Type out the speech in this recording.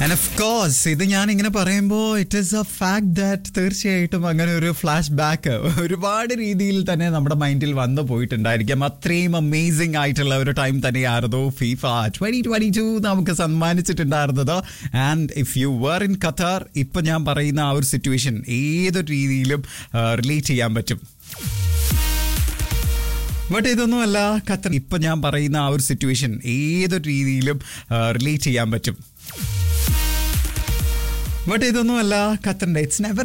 and of course ഇത് ഞാൻ ഇങ്ങനെ പറയുമ്പോൾ it is a fact that തീർച്ചയായിട്ടും അങ്ങനെ ഒരു ഫ്ലാഷ് ബാക്ക് ഒരുപാട് രീതിയിൽ തന്നെ നമ്മുടെ മൈൻഡിൽ വന്നു പോയിട്ടുണ്ടായിരിക്കാം അത്രയും അമേസിംഗ് ആയിട്ടുള്ള ഒരു ടൈം തന്നെയായിരുന്നു ഫീഫ ട്വന്റി ട്വന്റി ടു നമുക്ക് സമ്മാനിച്ചിട്ടുണ്ടായിരുന്നത് and if you were in Qatar ഇപ്പൊ ഞാൻ പറയുന്ന ആ ഒരു സിറ്റുവേഷൻ ഏതൊരു രീതിയിലും റിലേറ്റ് ചെയ്യാൻ പറ്റും ബട്ട് ഇതൊന്നുമല്ല ഖത്തർ ഇപ്പൊ ഞാൻ പറയുന്ന ആ ഒരു സിറ്റുവേഷൻ ഏതൊരു രീതിയിലും റിലേറ്റ് ചെയ്യാൻ പറ്റും ബട്ട് ഇതൊന്നുമല്ല ഖത്തറിന്റെ ഇറ്റ്സ് നെവർ